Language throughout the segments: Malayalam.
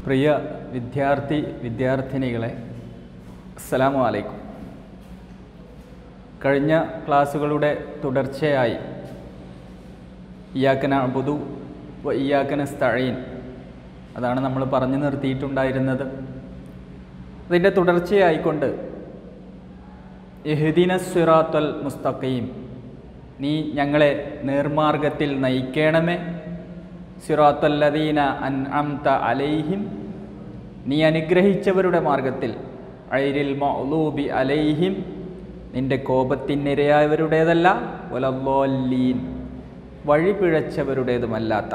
പ്രിയ വിദ്യാർത്ഥി വിദ്യാർത്ഥിനികളെ അസ്സലാമു അലൈക്കും കഴിഞ്ഞ ക്ലാസ്സുകളുടെ തുടർച്ചയായി ഇയാക്കന അബുദു വ ഇയാക്കന സ്തഴീൻ അതാണ് നമ്മൾ പറഞ്ഞു നിർത്തിയിട്ടുണ്ടായിരുന്നത് അതിൻ്റെ തുടർച്ചയായിക്കൊണ്ട് എഹ്ദിന സിറാത്തൽ മുസ്തഖീം നീ ഞങ്ങളെ നേർമാർഗത്തിൽ നയിക്കണമേ സിറാത്തല്ലദീന അൻ അംത അലൈഹിം നീ അനുഗ്രഹിച്ചവരുടെ മാർഗത്തിൽ ഐരിൽ മൗലൂബി അലൈഹിം നിന്റെ കോപത്തിനിരയായവരുടേതല്ല ഒലല്ലോല്ലീൻ വഴി പിഴച്ചവരുടേതുമല്ലാത്ത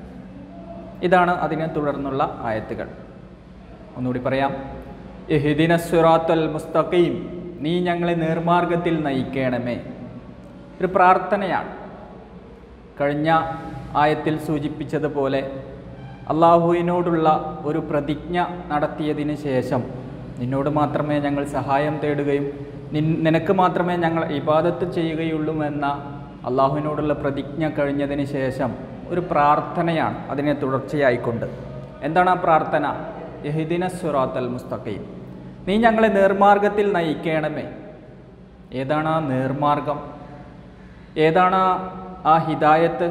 ഇതാണ് അതിനെ തുടർന്നുള്ള ആയത്തുകൾ ഒന്നുകൂടി പറയാം എഹിദിന സുറാത്തൽ മുസ്തഖീം നീ ഞങ്ങളെ നേർമാർഗത്തിൽ നയിക്കണമേ ഒരു പ്രാർത്ഥനയാണ് കഴിഞ്ഞ ആയത്തിൽ സൂചിപ്പിച്ചതുപോലെ അള്ളാഹുവിനോടുള്ള ഒരു പ്രതിജ്ഞ നടത്തിയതിന് ശേഷം നിന്നോട് മാത്രമേ ഞങ്ങൾ സഹായം തേടുകയും നിൻ നിനക്ക് മാത്രമേ ഞങ്ങൾ ഇബാദത്ത് ചെയ്യുകയുള്ളൂ എന്ന അള്ളാഹുവിനോടുള്ള പ്രതിജ്ഞ കഴിഞ്ഞതിന് ശേഷം ഒരു പ്രാർത്ഥനയാണ് അതിനെ തുടർച്ചയായിക്കൊണ്ട് എന്താണ് ആ പ്രാർത്ഥന യഹിദിന സുറാത്തൽ മുസ്തഖീം നീ ഞങ്ങളെ നേർമാർഗത്തിൽ നയിക്കണമേ ഏതാണ് ആ നേർമാർഗം ഏതാണ് ആ ഹിദായത്ത്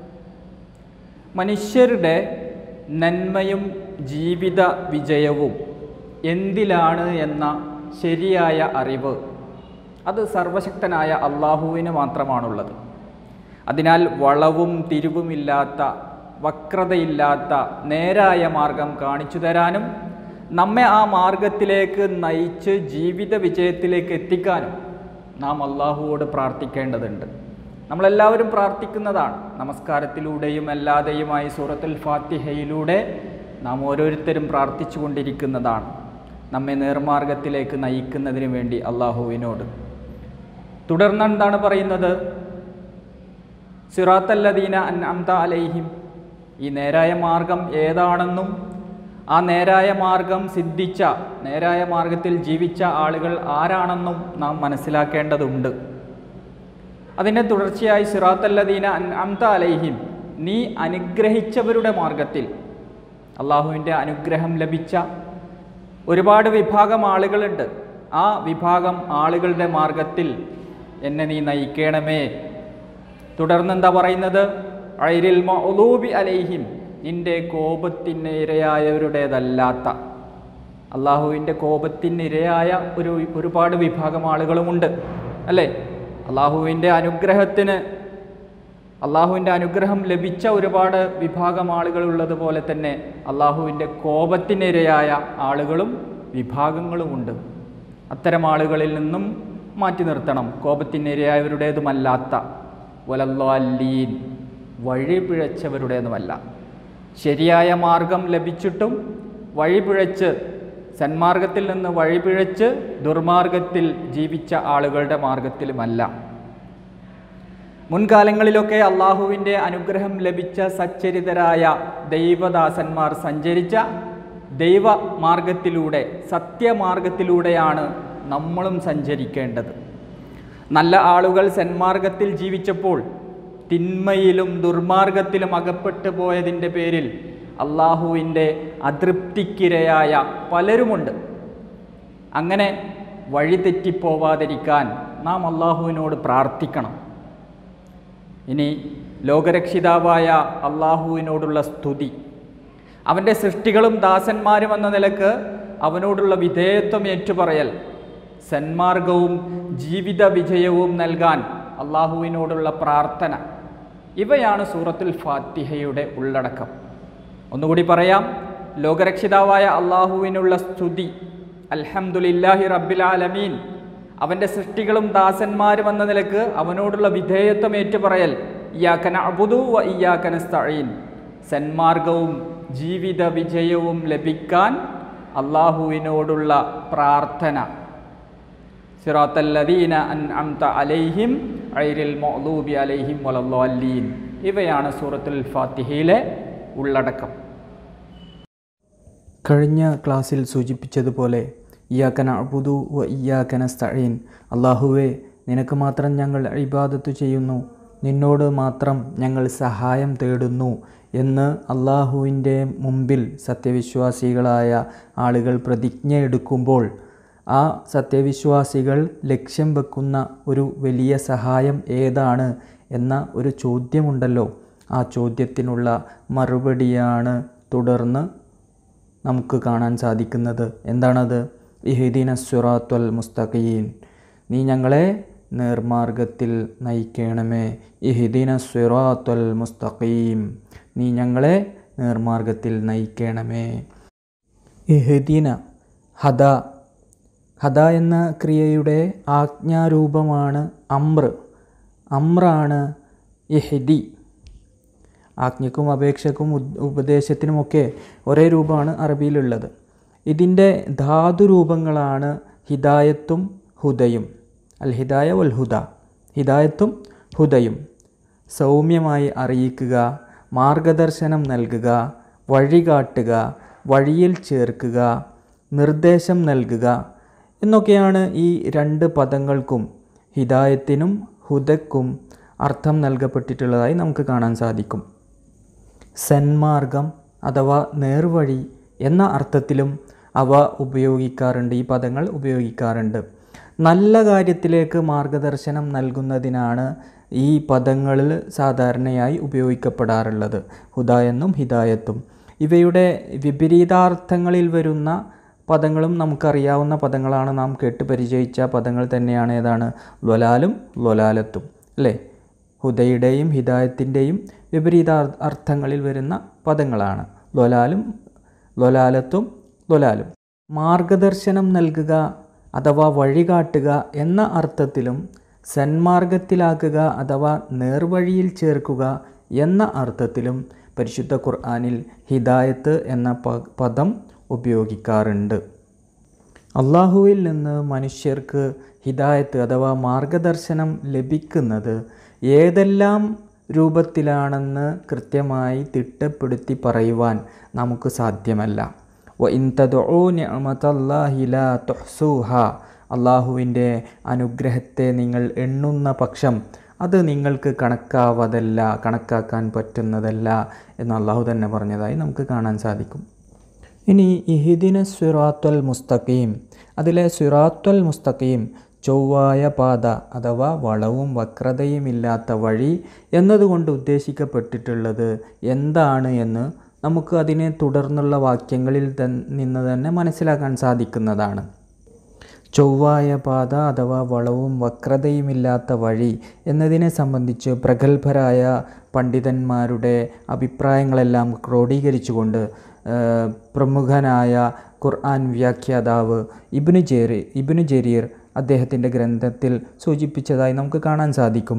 മനുഷ്യരുടെ നന്മയും ജീവിത വിജയവും എന്തിലാണ് എന്ന ശരിയായ അറിവ് അത് സർവശക്തനായ അള്ളാഹുവിന് മാത്രമാണുള്ളത് അതിനാൽ വളവും തിരിവുമില്ലാത്ത വക്രതയില്ലാത്ത നേരായ മാർഗം കാണിച്ചു തരാനും നമ്മെ ആ മാർഗത്തിലേക്ക് നയിച്ച് ജീവിത വിജയത്തിലേക്ക് എത്തിക്കാനും നാം അള്ളാഹുവോട് പ്രാർത്ഥിക്കേണ്ടതുണ്ട് നമ്മളെല്ലാവരും പ്രാർത്ഥിക്കുന്നതാണ് നമസ്കാരത്തിലൂടെയും അല്ലാതെയുമായി സൂറത്തുൽ ഫാത്തിഹയിലൂടെ നാം ഓരോരുത്തരും പ്രാർത്ഥിച്ചു കൊണ്ടിരിക്കുന്നതാണ് നമ്മെ നേർമാർഗത്തിലേക്ക് നയിക്കുന്നതിന് വേണ്ടി അള്ളാഹുവിനോട് തുടർന്ന് എന്താണ് പറയുന്നത് സിറാത്തല്ലദീന അൻ അംത അലൈഹിം ഈ നേരായ മാർഗം ഏതാണെന്നും ആ നേരായ മാർഗം സിദ്ധിച്ച നേരായ മാർഗത്തിൽ ജീവിച്ച ആളുകൾ ആരാണെന്നും നാം മനസ്സിലാക്കേണ്ടതുണ്ട് അതിൻ്റെ തുടർച്ചയായി സിറാത്തല്ലദീന അൻ അംത അലൈഹിം നീ അനുഗ്രഹിച്ചവരുടെ മാർഗത്തിൽ അള്ളാഹുവിൻ്റെ അനുഗ്രഹം ലഭിച്ച ഒരുപാട് വിഭാഗം ആളുകളുണ്ട് ആ വിഭാഗം ആളുകളുടെ മാർഗത്തിൽ എന്നെ നീ നയിക്കണമേ തുടർന്ന് എന്താ പറയുന്നത് ഐരിൽ മൗലൂബി അലൈഹിം നിന്റെ കോപത്തിന് ഇരയായവരുടേതല്ലാത്ത അള്ളാഹുവിൻ്റെ കോപത്തിന് ഇരയായ ഒരു ഒരുപാട് വിഭാഗം ആളുകളുമുണ്ട് അല്ലേ അള്ളാഹുവിൻ്റെ അനുഗ്രഹത്തിന് അള്ളാഹുവിൻ്റെ അനുഗ്രഹം ലഭിച്ച ഒരുപാട് വിഭാഗം ആളുകൾ ഉള്ളതുപോലെ തന്നെ അള്ളാഹുവിൻ്റെ കോപത്തിനിരയായ ആളുകളും വിഭാഗങ്ങളുമുണ്ട് അത്തരം ആളുകളിൽ നിന്നും മാറ്റി നിർത്തണം കോപത്തിനിരയായവരുടേതുമല്ലാത്ത വലല്ലാലീൻ വഴി പിഴച്ചവരുടേതുമല്ല ശരിയായ മാർഗം ലഭിച്ചിട്ടും വഴി പിഴച്ച് സന്മാർഗത്തിൽ നിന്ന് വഴി പിഴച്ച് ദുർമാർഗത്തിൽ ജീവിച്ച ആളുകളുടെ മാർഗത്തിലുമല്ല മുൻകാലങ്ങളിലൊക്കെ അള്ളാഹുവിൻ്റെ അനുഗ്രഹം ലഭിച്ച സച്ചരിതരായ ദൈവദാസന്മാർ സഞ്ചരിച്ച ദൈവമാർഗത്തിലൂടെ സത്യമാർഗത്തിലൂടെയാണ് നമ്മളും സഞ്ചരിക്കേണ്ടത് നല്ല ആളുകൾ സന്മാർഗത്തിൽ ജീവിച്ചപ്പോൾ തിന്മയിലും ദുർമാർഗത്തിലും അകപ്പെട്ടു പോയതിൻ്റെ പേരിൽ അള്ളാഹുവിൻ്റെ അതൃപ്തിക്കിരയായ പലരുമുണ്ട് അങ്ങനെ വഴിതെറ്റിപ്പോവാതിരിക്കാൻ നാം അള്ളാഹുവിനോട് പ്രാർത്ഥിക്കണം ഇനി ലോകരക്ഷിതാവായ അള്ളാഹുവിനോടുള്ള സ്തുതി അവൻ്റെ സൃഷ്ടികളും ദാസന്മാരും എന്ന നിലക്ക് അവനോടുള്ള വിധേയത്വം ഏറ്റുപറയൽ സന്മാർഗവും ജീവിത വിജയവും നൽകാൻ അള്ളാഹുവിനോടുള്ള പ്രാർത്ഥന ഇവയാണ് സൂറത്തുൽ ഫാത്തിഹയുടെ ഉള്ളടക്കം ഒന്നുകൂടി പറയാം ലോകരക്ഷിതാവായ അള്ളാഹുവിനുള്ള സ്തുതി അൽഹംദുലില്ലാഹി റബ്ബിൽ ആലമീൻ അവൻ്റെ സൃഷ്ടികളും ദാസന്മാരും എന്ന നിലക്ക് അവനോടുള്ള വിധേയത്വം ഏറ്റുപറയൽ ഇയാക്കന അബുദു വ ഇയാക്കന സ്തഴീൻ സന്മാർഗവും ജീവിത വിജയവും ലഭിക്കാൻ അള്ളാഹുവിനോടുള്ള പ്രാർത്ഥന സിറാത്തല്ലദീന അൻ അംത അലൈഹിം ഐരിൽ മൗലൂബി അലൈഹിം വലല്ലാലീൻ ഇവയാണ് സൂറത്തുൽ ഫാത്തിഹയിലെ ഉള്ളടക്കം കഴിഞ്ഞ ക്ലാസ്സിൽ സൂചിപ്പിച്ചതുപോലെ ഇയാക്കന അബുദു വ ഇയാക്കന സ്തഴീൻ അള്ളാഹുവെ നിനക്ക് മാത്രം ഞങ്ങൾ ഇബാദത്ത് ചെയ്യുന്നു നിന്നോട് മാത്രം ഞങ്ങൾ സഹായം തേടുന്നു എന്ന് അള്ളാഹുവിൻ്റെ മുമ്പിൽ സത്യവിശ്വാസികളായ ആളുകൾ പ്രതിജ്ഞ എടുക്കുമ്പോൾ ആ സത്യവിശ്വാസികൾ ലക്ഷ്യം വെക്കുന്ന ഒരു വലിയ സഹായം ഏതാണ് എന്ന ഒരു ചോദ്യമുണ്ടല്ലോ ആ ചോദ്യത്തിനുള്ള മറുപടിയാണ് തുടർന്ന് നമുക്ക് കാണാൻ സാധിക്കുന്നത് എന്താണത് ഇഹിദീന സുറാത്തുൽ മുസ്തഖീൻ നീ ഞങ്ങളെ നേർമാർഗത്തിൽ നയിക്കണമേ ഇഹിദീന സുറാത്തുൽ മുസ്തഖീം നീ ഞങ്ങളെ നേർമാർഗത്തിൽ നയിക്കണമേ ഇഹദീന ഹദ ഹദ എന്ന ക്രിയയുടെ ആജ്ഞാരൂപമാണ് അമ്ര അമ്രാണ് ഇഹദി ആജ്ഞയ്ക്കും അപേക്ഷക്കും ഉദ് ഉപദേശത്തിനുമൊക്കെ ഒരേ രൂപമാണ് അറബിയിലുള്ളത് ഇതിൻ്റെ ധാതുരൂപങ്ങളാണ് ഹിദായത്തും ഹുദയും അൽ ഹിദായ വൽ ഹുദ ഹിദായത്തും ഹുദയും സൗമ്യമായി അറിയിക്കുക മാർഗദർശനം നൽകുക വഴികാട്ടുക വഴിയിൽ ചേർക്കുക നിർദ്ദേശം നൽകുക എന്നൊക്കെയാണ് ഈ രണ്ട് പദങ്ങൾക്കും ഹിദായത്തിനും ഹുദക്കും അർത്ഥം നൽകപ്പെട്ടിട്ടുള്ളതായി നമുക്ക് കാണാൻ സാധിക്കും സന്മാർഗം അഥവാ നേർവഴി എന്ന അർത്ഥത്തിലും അവ ഉപയോഗിക്കാറുണ്ട് ഈ പദങ്ങൾ ഉപയോഗിക്കാറുണ്ട് നല്ല കാര്യത്തിലേക്ക് മാർഗദർശനം നൽകുന്നതിനാണ് ഈ പദങ്ങളിൽ സാധാരണയായി ഉപയോഗിക്കപ്പെടാറുള്ളത് ഹുദ എന്നും ഹിദായത്തും ഇവയുടെ വിപരീതാർത്ഥങ്ങളിൽ വരുന്ന പദങ്ങളും നമുക്കറിയാവുന്ന പദങ്ങളാണ് നാം കേട്ട് പരിചയിച്ച പദങ്ങൾ തന്നെയാണ് ഏതാണ് ലൊലാലും ലൊലാലത്തും അല്ലേ ഹുദയുടെയും ഹിദായത്തിൻ്റെയും വിപരീത അർത്ഥങ്ങളിൽ വരുന്ന പദങ്ങളാണ് ലൊലാലും ലൊലാലത്തും ലൊലാലും മാർഗദർശനം നൽകുക അഥവാ വഴികാട്ടുക എന്ന അർത്ഥത്തിലും സന്മാർഗത്തിലാക്കുക അഥവാ നേർവഴിയിൽ ചേർക്കുക എന്ന അർത്ഥത്തിലും പരിശുദ്ധ ഖുർആാനിൽ ഹിദായത്ത് എന്ന പ- പദം ഉപയോഗിക്കാറുണ്ട് അള്ളാഹുവിൽ നിന്ന് മനുഷ്യർക്ക് ഹിദായത്ത് അഥവാ മാർഗദർശനം ലഭിക്കുന്നത് ഏതെല്ലാം രൂപത്തിലാണെന്ന് കൃത്യമായി തിട്ടപ്പെടുത്തി പറയുവാൻ നമുക്ക് സാധ്യമല്ല വ ഇൻ തദ്ഉ നിഅമതല്ലാഹി ലാ തുഹ്സൂഹ അള്ളാഹുവിൻ്റെ അനുഗ്രഹത്തെ നിങ്ങൾ എണ്ണുന്ന പക്ഷം അത് നിങ്ങൾക്ക് കണക്കാവതല്ല കണക്കാക്കാൻ പറ്റുന്നതല്ല എന്ന് അള്ളാഹു തന്നെ പറഞ്ഞതായി നമുക്ക് കാണാൻ സാധിക്കും ഇനി ഇഹിദിന സിറാത്തുൽ മുസ്തഖീം അതിലെ സിറാത്തുൽ മുസ്തഖീം ചൊവ്വായ പാത അഥവാ വളവും വക്രതയും ഇല്ലാത്ത വഴി എന്നതുകൊണ്ട് ഉദ്ദേശിക്കപ്പെട്ടിട്ടുള്ളത് എന്താണ് എന്ന് നമുക്ക് അതിനെ തുടർന്നുള്ള വാക്യങ്ങളിൽ തൻ- നിന്ന് തന്നെ മനസ്സിലാക്കാൻ സാധിക്കുന്നതാണ് ചൊവ്വായ പാത അഥവാ വളവും വക്രതയുമില്ലാത്ത വഴി എന്നതിനെ സംബന്ധിച്ച് പ്രഗത്ഭരായ പണ്ഡിതന്മാരുടെ അഭിപ്രായങ്ങളെല്ലാം ക്രോഡീകരിച്ചുകൊണ്ട് ആ, പ്രമുഖനായ ഖുർആൻ വ്യാഖ്യാതാവ് ഇബ്നു ജെറി ഇബ്നു ജരീർ അദ്ദേഹത്തിൻ്റെ ഗ്രന്ഥത്തിൽ സൂചിപ്പിച്ചതായി നമുക്ക് കാണാൻ സാധിക്കും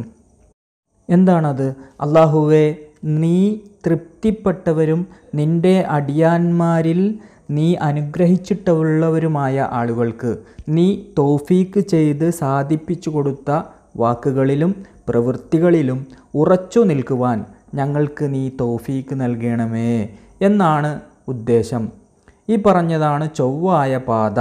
എന്താണത് അള്ളാഹുവെ നീ തൃപ്തിപ്പെട്ടവരും നിൻ്റെ അടിയാന്മാരിൽ നീ അനുഗ്രഹിച്ചിട്ടുള്ളവരുമായ ആളുകൾക്ക് നീ തോഫീക്ക് ചെയ്ത് സാധിപ്പിച്ചു കൊടുത്ത വാക്കുകളിലും പ്രവൃത്തികളിലും ഉറച്ചു നിൽക്കുവാൻ ഞങ്ങൾക്ക് നീ തോഫീക്ക് നൽകണമേ എന്നാണ് ഉദ്ദേശം ഈ പറഞ്ഞതാണ് ചൊവ്വായ പാത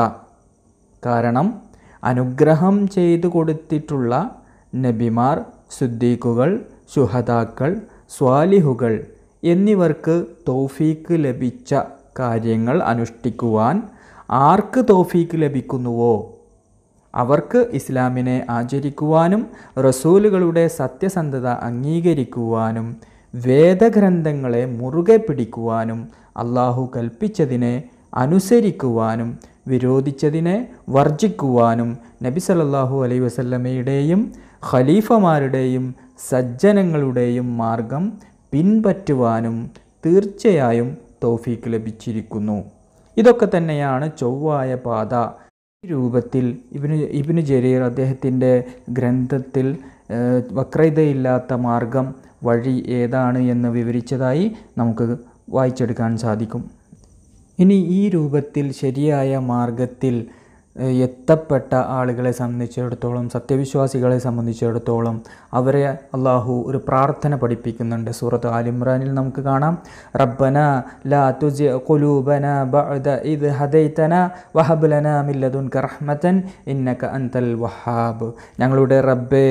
കാരണം അനുഗ്രഹം ചെയ്തു കൊടുത്തിട്ടുള്ള നബിമാർ സുദ്ദീഖുകൾ ശുഹദാക്കൾ സ്വാലിഹുകൾ എന്നിവർക്ക് തൗഫീക്ക് ലഭിച്ച കാര്യങ്ങൾ അനുഷ്ഠിക്കുവാൻ ആർക്ക് തൗഫീക്ക് ലഭിക്കുന്നുവോ അവർക്ക് ഇസ്ലാമിനെ ആചരിക്കുവാനും റസൂലുകളുടെ സത്യസന്ധത അംഗീകരിക്കുവാനും വേദഗ്രന്ഥങ്ങളെ മുറുകെ പിടിക്കുവാനും അള്ളാഹു കൽപ്പിച്ചതിനെ അനുസരിക്കുവാനും വിരോധിച്ചതിനെ വർജിക്കുവാനും നബി സല്ലല്ലാഹു അലൈഹി വസല്ലമയുടെയും ഖലീഫമാരുടെയും സജ്ജനങ്ങളുടെയും മാർഗം പിൻപറ്റുവാനും തീർച്ചയായും തൗഫീക്ക് ലഭിച്ചിരിക്കുന്നു ഇതൊക്കെ തന്നെയാണ് ചൊവ്വായ പാത ഈ രൂപത്തിൽ ഇബിന് ഇബിന് ജരീർ അദ്ദേഹത്തിൻ്റെ ഗ്രന്ഥത്തിൽ ഏഹ്, വക്രതയില്ലാത്ത മാർഗം വഴി ഏതാണ് എന്ന് വിവരിച്ചതായി നമുക്ക് വായിച്ചെടുക്കാൻ സാധിക്കും ഇനി ഈ രൂപത്തിൽ ശരിയായ മാർഗത്തിൽ ഏഹ്, എത്തപ്പെട്ട ആളുകളെ സംബന്ധിച്ചിടത്തോളം സത്യവിശ്വാസികളെ സംബന്ധിച്ചിടത്തോളം അവരെ അള്ളാഹു ഒരു പ്രാർത്ഥന പഠിപ്പിക്കുന്നുണ്ട് സൂറത്ത് ആലിമ്രാനിൽ നമുക്ക് കാണാം റബ്ബന ലാ തുസി ഖുലൂബന ബഅദ ഇദ് ഹദൈതന വഹബ് ലനാ മിൻ ലദുൻക റഹ്മതൻ ഇന്നക അൻതൽ വഹാബ് ഞങ്ങളുടെ റബ്ബേ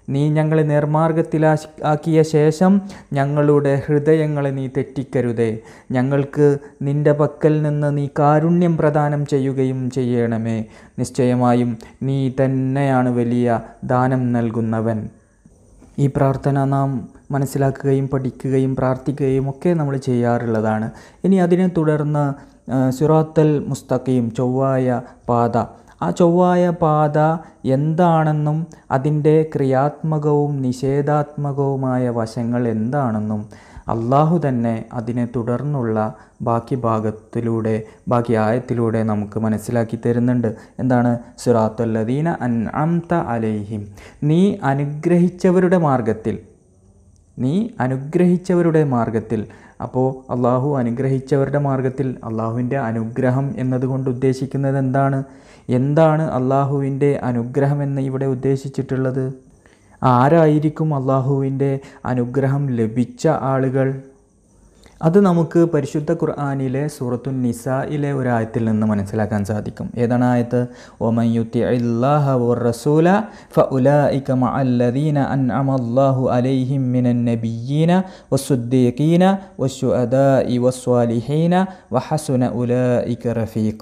നീ ഞങ്ങളെ നിർമാർഗത്തിലാ ആക്കിയ ശേഷം ഞങ്ങളുടെ ഹൃദയങ്ങളെ നീ തെറ്റിക്കരുതേ ഞങ്ങൾക്ക് നിന്റെ പക്കൽ നിന്ന് നീ കാരുണ്യം പ്രദാനം ചെയ്യുകയും ചെയ്യണമേ നിശ്ചയമായും നീ തന്നെയാണ് വലിയ ദാനം നൽകുന്നവൻ ഈ പ്രാർത്ഥന നാം മനസ്സിലാക്കുകയും പഠിക്കുകയും പ്രാർത്ഥിക്കുകയും ഒക്കെ നമ്മൾ ചെയ്യാറുള്ളതാണ് ഇനി അതിനെ തുടർന്ന് ആ, സിറാത്തൽ മുസ്തഖീം ചൊവ്വായ പാത ആ ചൊവ്വായ പാത എന്താണെന്നും അതിൻ്റെ ക്രിയാത്മകവും നിഷേധാത്മകവുമായ വശങ്ങൾ എന്താണെന്നും അള്ളാഹു തന്നെ അതിനെ തുടർന്നുള്ള ബാക്കി ഭാഗത്തിലൂടെ ബാക്കി ആയത്തിലൂടെ നമുക്ക് മനസ്സിലാക്കി തരുന്നുണ്ട് എന്താണ് സുറാത്തുല്ലദീന അൻ അംത അലൈഹിം നീ അനുഗ്രഹിച്ചവരുടെ മാർഗത്തിൽ നീ അനുഗ്രഹിച്ചവരുടെ മാർഗത്തിൽ അപ്പോൾ അള്ളാഹു അനുഗ്രഹിച്ചവരുടെ മാർഗത്തിൽ അള്ളാഹുവിൻ്റെ അനുഗ്രഹം എന്നതുകൊണ്ട് ഉദ്ദേശിക്കുന്നത് എന്താണ് എന്താണ് അള്ളാഹുവിൻ്റെ അനുഗ്രഹം എന്ന് ഇവിടെ ഉദ്ദേശിച്ചിട്ടുള്ളത് ആരായിരിക്കും അള്ളാഹുവിൻ്റെ അനുഗ്രഹം ലഭിച്ച ആളുകൾ അത് നമുക്ക് പരിശുദ്ധ ഖുർആാനിലെ സൂറത്തു നിസായിലെ ഒരു ആയത്തിൽ നിന്ന് മനസ്സിലാക്കാൻ സാധിക്കും ഏതാണ് ആയത്ത് ഒമൻ യുത്തി അല്ലാഹ റസൂല ഫ ഉലായിക മഅല്ലദീന അൻഅമല്ലാഹു അലൈഹിം മിനൻ നബിയ്യീന വസ്സുദ്ദീഖീന വസ്സുഅദാഇ വസ്വാലിഹീന വഹസുന ഉലായിക റഫീഖ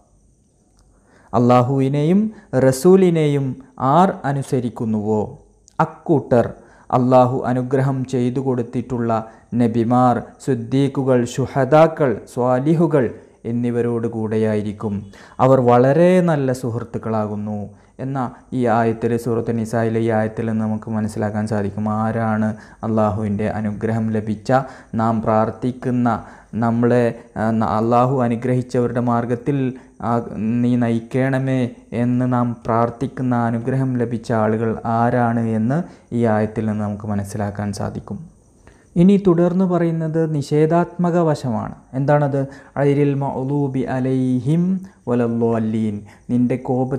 അള്ളാഹുവിനെയും റസൂലിനെയും ആർ അനുസരിക്കുന്നുവോ അക്കൂട്ടർ അള്ളാഹു അനുഗ്രഹം ചെയ്തു കൊടുത്തിട്ടുള്ള നബിമാർ സുദ്ദീഖുകൾ ഷുഹദാക്കൾ സ്വാലിഹുകൾ എന്നിവരോട് കൂടെയായിരിക്കും അവർ വളരെ നല്ല സുഹൃത്തുക്കളാകുന്നു എന്ന ഈ ആയത്തിൽ സൂറത്ത് നിസായിലെ ഈ ആയത്തിൽ നിന്ന് നമുക്ക് മനസ്സിലാക്കാൻ സാധിക്കും ആരാണ് അള്ളാഹുവിൻ്റെ അനുഗ്രഹം ലഭിച്ച നാം പ്രാർത്ഥിക്കുന്ന നമ്മളെ ആ, ന- അള്ളാഹു അനുഗ്രഹിച്ചവരുടെ മാർഗത്തിൽ ആ, നീ നയിക്കണമേ എന്ന് നാം പ്രാർത്ഥിക്കുന്ന അനുഗ്രഹം ലഭിച്ച ആളുകൾ ആരാണ് എന്ന് ഈ ആയത്തിൽ നിന്ന് നമുക്ക് മനസ്സിലാക്കാൻ സാധിക്കും ഇനി തുടർന്ന് പറയുന്നത് നിഷേധാത്മക വശമാണ് എന്താണത് അരിൽ മൗലൂബി അലൈഹിം വലല്ലോല്ലീൻ നിന്റെ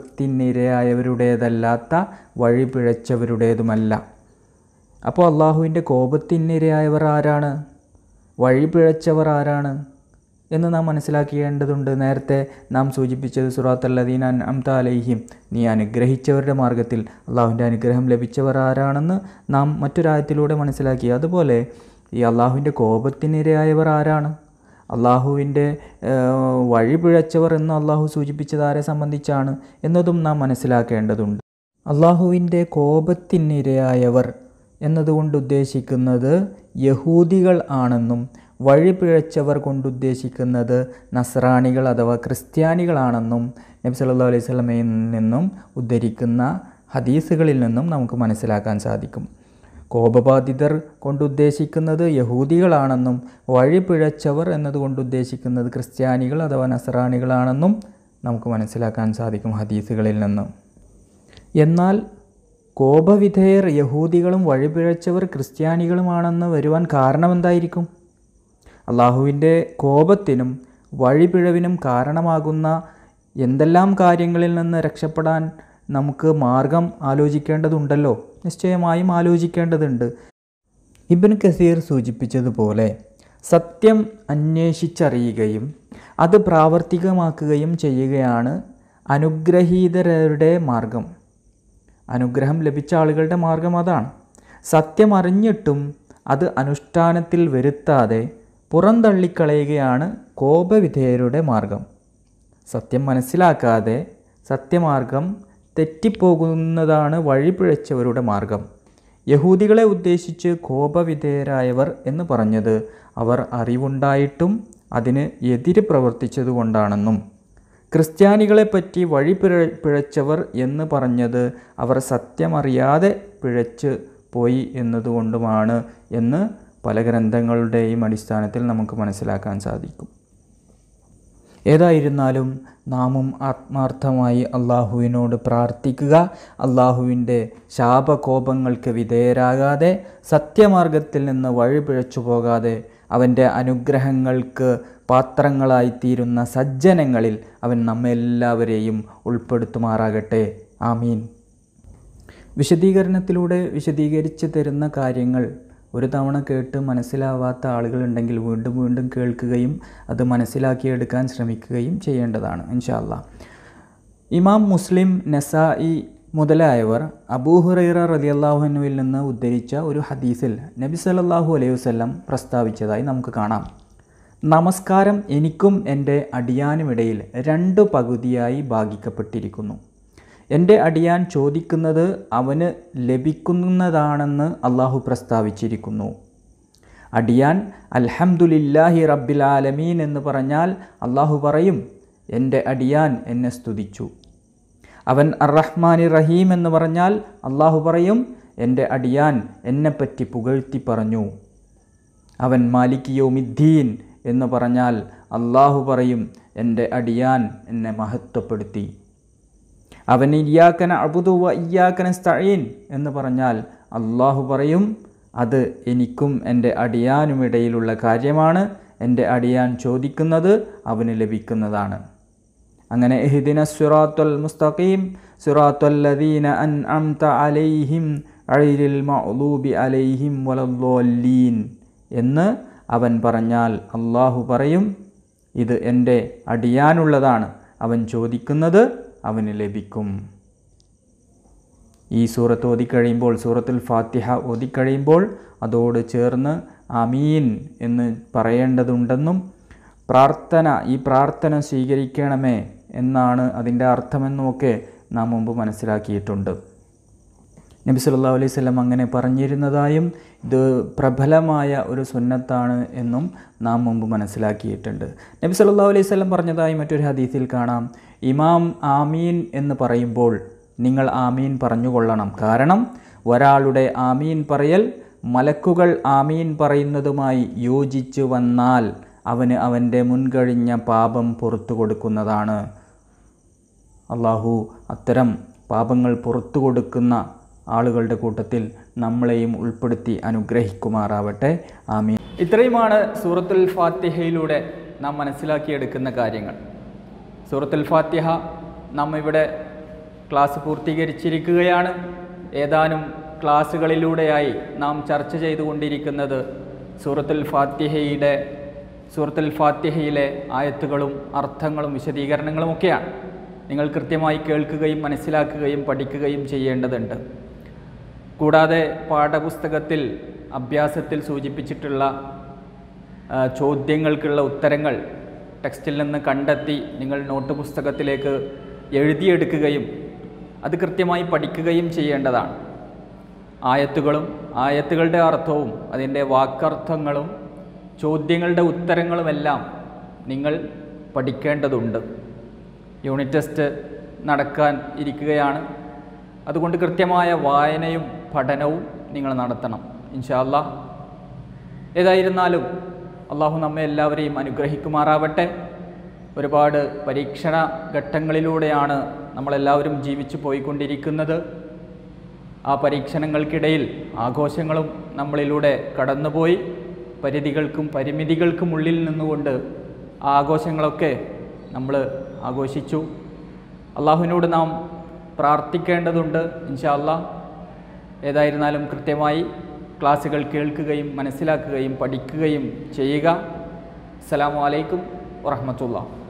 കോപത്തിനിരയായവരുടേതല്ലാത്ത വഴിപിഴച്ചവരുടേതുമല്ല അപ്പോൾ അള്ളാഹുവിൻ്റെ കോപത്തിനിരയായവർ ആരാണ് വഴിപിഴച്ചവർ ആരാണ് എന്ന് നാം മനസ്സിലാക്കേണ്ടതുണ്ട് നേരത്തെ നാം സൂചിപ്പിച്ചത് സുറാത്തല്ലദീൻ അംത അലൈഹിം നീ അനുഗ്രഹിച്ചവരുടെ മാർഗത്തിൽ അള്ളാഹുവിൻ്റെ അനുഗ്രഹം ലഭിച്ചവർ ആരാണെന്ന് നാം മറ്റൊരായത്തിലൂടെ മനസ്സിലാക്കി അതുപോലെ ഈ അള്ളാഹുവിൻ്റെ കോപത്തിനിരയായവർ ആരാണ് അള്ളാഹുവിൻ്റെ വഴി പിഴച്ചവർ എന്ന് അള്ളാഹു സൂചിപ്പിച്ചത് ആരെ സംബന്ധിച്ചാണ് എന്നതും നാം മനസ്സിലാക്കേണ്ടതുണ്ട് അള്ളാഹുവിൻ്റെ കോപത്തിനിരയായവർ എന്നതുകൊണ്ട് ഉദ്ദേശിക്കുന്നത് യഹൂദികൾ ആണെന്നും വഴിപിഴച്ചവർ കൊണ്ടുദ്ദേശിക്കുന്നത് നസ്രാണികൾ അഥവാ ക്രിസ്ത്യാനികളാണെന്നും നബി സല്ലല്ലാഹു അലൈഹി സ്വലമയിൽ നിന്നും ഉദ്ധരിക്കുന്ന ഹദീസുകളിൽ നിന്നും നമുക്ക് മനസ്സിലാക്കാൻ സാധിക്കും കോപബാധിതർ കൊണ്ടുദ്ദേശിക്കുന്നത് യഹൂദികളാണെന്നും വഴിപിഴച്ചവർ എന്നതുകൊണ്ട് ഉദ്ദേശിക്കുന്നത് ക്രിസ്ത്യാനികൾ അഥവാ നസ്രാണികളാണെന്നും നമുക്ക് മനസ്സിലാക്കാൻ സാധിക്കും ഹദീസുകളിൽ നിന്നും എന്നാൽ കോപവിധേയർ യഹൂദികളും വഴിപിഴച്ചവർ ക്രിസ്ത്യാനികളുമാണെന്ന് വരുവാൻ കാരണം എന്തായിരിക്കും അള്ളാഹുവിൻ്റെ കോപത്തിനും വഴിപിഴവിനും കാരണമാകുന്ന എന്തെല്ലാം കാര്യങ്ങളിൽ നിന്ന് രക്ഷപ്പെടാൻ നമുക്ക് മാർഗം ആലോചിക്കേണ്ടതുണ്ടല്ലോ നിശ്ചയമായും ആലോചിക്കേണ്ടതുണ്ട് ഇബിൻ കസീർ സൂചിപ്പിച്ചതുപോലെ സത്യം അന്വേഷിച്ചറിയുകയും അത് പ്രാവർത്തികമാക്കുകയും ചെയ്യുകയാണ് അനുഗ്രഹീതരുടെ മാർഗം അനുഗ്രഹം ലഭിച്ച ആളുകളുടെ മാർഗം അതാണ് സത്യം അറിഞ്ഞിട്ടും അത് അനുഷ്ഠാനത്തിൽ വരുത്താതെ പുറന്തള്ളിക്കളയുകയാണ് കോപവിധേയരുടെ മാർഗം സത്യം മനസ്സിലാക്കാതെ സത്യമാർഗം തെറ്റിപ്പോകുന്നതാണ് വഴിപിഴച്ചവരുടെ മാർഗം യഹൂദികളെ ഉദ്ദേശിച്ച് കോപവിധേയരായവർ എന്ന് പറഞ്ഞത് അവർ അറിവുണ്ടായിട്ടും അതിന് എതിര് പ്രവർത്തിച്ചതുകൊണ്ടാണെന്നും ക്രിസ്ത്യാനികളെപ്പറ്റി വഴി പിഴ പിഴച്ചവർ എന്ന് പറഞ്ഞത് അവർ സത്യമറിയാതെ പിഴച്ച് പോയി എന്നതുകൊണ്ടുമാണ് എന്ന് പല ഗ്രന്ഥങ്ങളുടെയും അടിസ്ഥാനത്തിൽ നമുക്ക് മനസ്സിലാക്കാൻ സാധിക്കും ഏതായിരുന്നാലും നാമും ആത്മാർത്ഥമായി അള്ളാഹുവിനോട് പ്രാർത്ഥിക്കുക അള്ളാഹുവിൻ്റെ ശാപകോപങ്ങൾക്ക് വിധേയരാകാതെ സത്യമാർഗത്തിൽ നിന്ന് വഴിപിഴച്ചു പോകാതെ അവൻ്റെ അനുഗ്രഹങ്ങൾക്ക് പാത്രങ്ങളായിത്തീരുന്ന സജ്ജനങ്ങളിൽ അവൻ നമ്മെല്ലാവരെയും ഉൾപ്പെടുത്തുമാറാകട്ടെ ആമീൻ വിശദീകരണത്തിലൂടെ വിശദീകരിച്ച് തരുന്ന കാര്യങ്ങൾ ഒരു തവണ കേട്ട് മനസ്സിലാവാത്ത ആളുകളുണ്ടെങ്കിൽ വീണ്ടും വീണ്ടും കേൾക്കുകയും അത് മനസ്സിലാക്കിയെടുക്കാൻ ശ്രമിക്കുകയും ചെയ്യേണ്ടതാണ് ഇൻഷാല്ല ഇമാം മുസ്ലിം നസായി മുതലായവർ അബൂഹുറൈറ റലിയല്ലാഹുനുവിൽ നിന്ന് ഉദ്ധരിച്ച ഒരു ഹദീസിൽ നബി സല്ലല്ലാഹു അലൈഹി വസല്ലം പ്രസ്താവിച്ചതായി നമുക്ക് കാണാം നമസ്കാരം എനിക്കും എൻ്റെ അടിയാനുമിടയിൽ രണ്ട് പകുതിയായി ഭാഗിക്കപ്പെട്ടിരിക്കുന്നു എൻ്റെ അടിയാൻ ചോദിക്കുന്നത് അവന് ലഭിക്കുന്നതാണെന്ന് അള്ളാഹു പ്രസ്താവിച്ചിരിക്കുന്നു അടിയാൻ അൽഹംദുലില്ലാഹി റബ്ബിൽ ആലമീൻ എന്ന് പറഞ്ഞാൽ അള്ളാഹു പറയും എൻ്റെ അടിയാൻ എന്നെ സ്തുതിച്ചു അവൻ അറഹ്മാനി റഹീം എന്ന് പറഞ്ഞാൽ അള്ളാഹു പറയും എൻ്റെ അടിയാൻ എന്നെപ്പറ്റി പുകഴ്ത്തി പറഞ്ഞു അവൻ മാലിക്കിയോമിദ്ദീൻ എന്ന് പറഞ്ഞാൽ അള്ളാഹു പറയും എൻ്റെ അടിയാൻ എന്നെ മഹത്വപ്പെടുത്തി അവൻ ഇയ്യാക്കന അബുദുവ ഇയ്യാക്കന സ്തഴീൻ എന്ന് പറഞ്ഞാൽ അള്ളാഹു പറയും അത് എനിക്കും എൻ്റെ അടിയാനുമിടയിലുള്ള കാര്യമാണ് എൻ്റെ അടിയാൻ ചോദിക്കുന്നത് അവന് ലഭിക്കുന്നതാണ് അങ്ങനെ എഹിദിന സുറാത്തുൽ മുസ്തഖീം സുറാത്തുൽ ലദീന അൻ അംത അലൈഹിം അഴിരിൽ മഅലൂബി അലൈഹിം വലല്ലീൻ എന്ന് അവൻ പറഞ്ഞാൽ അള്ളാഹു പറയും ഇത് എൻ്റെ അടിയാനുള്ളതാണ് അവൻ ചോദിക്കുന്നത് അവന് ലഭിക്കും ഈ സൂറത്ത് ഓതിക്കഴിയുമ്പോൾ സൂറത്തുൽ ഫാത്തിഹ ഓതിക്കഴിയുമ്പോൾ അതോട് ചേർന്ന് അമീൻ എന്ന് പറയേണ്ടതുണ്ടെന്നും പ്രാർത്ഥന ഈ പ്രാർത്ഥന സ്വീകരിക്കണമേ എന്നാണ് അതിൻ്റെ അർത്ഥമെന്നുമൊക്കെ നാം മുമ്പ് മനസ്സിലാക്കിയിട്ടുണ്ട് നബി സല്ലല്ലാഹു അലൈഹി വസല്ലം അങ്ങനെ പറഞ്ഞിരുന്നതായും ഇത് പ്രബലമായ ഒരു സുന്നത്താണ് എന്നും നാം മുമ്പ് മനസ്സിലാക്കിയിട്ടുണ്ട് നബി സല്ലല്ലാഹു അലൈഹി വസല്ലം പറഞ്ഞതായി മറ്റൊരു ഹദീസിൽ കാണാം ഇമാം ആമീൻ എന്ന് പറയുമ്പോൾ നിങ്ങൾ ആമീൻ പറഞ്ഞുകൊള്ളണം കാരണം ഒരാളുടെ ആമീൻ പറയൽ മലക്കുകൾ ആമീൻ പറയുന്നതുമായി യോജിച്ചു വന്നാൽ അവന് അവൻ്റെ മുൻകഴിഞ്ഞ പാപം പുറത്തു കൊടുക്കുന്നതാണ് അള്ളാഹു അത്തരം പാപങ്ങൾ പുറത്തു കൊടുക്കുന്ന ആളുകളുടെ കൂട്ടത്തിൽ നമ്മളെയും ഉൾപ്പെടുത്തി അനുഗ്രഹിക്കുമാറാവട്ടെ ആമീൻ ഇത്രയുമാണ് സൂറത്തുൽ ഫാത്തിഹയിലൂടെ നാം മനസ്സിലാക്കിയെടുക്കുന്ന കാര്യങ്ങൾ സൂറത്തുൽ ഫാത്തിഹ നാം ഇവിടെ ക്ലാസ് പൂർത്തീകരിച്ചിരിക്കുകയാണ് ഏതാനും ക്ലാസ്സുകളിലൂടെയായി നാം ചർച്ച ചെയ്തുകൊണ്ടിരിക്കുന്നത് സൂറത്തുൽ ഫാത്തിഹയുടെ സൂറത്തുൽ ഫാത്തിഹയിലെ ആയത്തുകളും അർത്ഥങ്ങളും വിശദീകരണങ്ങളും ഒക്കെയാണ് നിങ്ങൾ കൃത്യമായി കേൾക്കുകയും മനസ്സിലാക്കുകയും പഠിക്കുകയും ചെയ്യേണ്ടതുണ്ട് കൂടാതെ പാഠപുസ്തകത്തിൽ അഭ്യാസത്തിൽ സൂചിപ്പിച്ചിട്ടുള്ള ആ, ചോദ്യങ്ങൾക്കുള്ള ഉത്തരങ്ങൾ ടെക്സ്റ്റിൽ നിന്ന് കണ്ടെത്തി നിങ്ങൾ നോട്ട് പുസ്തകത്തിലേക്ക് എഴുതിയെടുക്കുകയും അത് കൃത്യമായി പഠിക്കുകയും ചെയ്യേണ്ടതാണ് ആയത്തുകളും ആയത്തുകളുടെ അർത്ഥവും അതിൻ്റെ വാക്കർത്ഥങ്ങളും ചോദ്യങ്ങളുടെ ഉത്തരങ്ങളുമെല്ലാം നിങ്ങൾ പഠിക്കേണ്ടതുണ്ട് യൂണിറ്റ് ടെസ്റ്റ് നടക്കാൻ ഇരിക്കുകയാണ് അതുകൊണ്ട് കൃത്യമായ വായനയും പഠനവും നിങ്ങൾ നടത്തണം ഇൻഷാല്ല ഏതായിരുന്നാലും അള്ളാഹു നമ്മെ എല്ലാവരെയും അനുഗ്രഹിക്കുമാറാവട്ടെ ഒരുപാട് പരീക്ഷണ ഘട്ടങ്ങളിലൂടെയാണ് നമ്മളെല്ലാവരും ജീവിച്ചു പോയിക്കൊണ്ടിരിക്കുന്നത് ആ പരീക്ഷണങ്ങൾക്കിടയിൽ ആഘോഷങ്ങളും നമ്മളിലൂടെ കടന്നുപോയി പരിധികൾക്കും പരിമിതികൾക്കും ഉള്ളിൽ നിന്നുകൊണ്ട് ആ ആഘോഷങ്ങളൊക്കെ നമ്മൾ ആഘോഷിച്ചു അള്ളാഹുവിനോട് നാം പ്രാർത്ഥിക്കേണ്ടതുണ്ട് ഇൻഷാ അല്ലാ ഏതായിരുന്നാലും കൃത്യമായി ക്ലാസ്സുകൾ കേൾക്കുകയും മനസ്സിലാക്കുകയും പഠിക്കുകയും ചെയ്യുക അസ്സലാമു അലൈക്കും വറഹ്മത്തുള്ളാഹി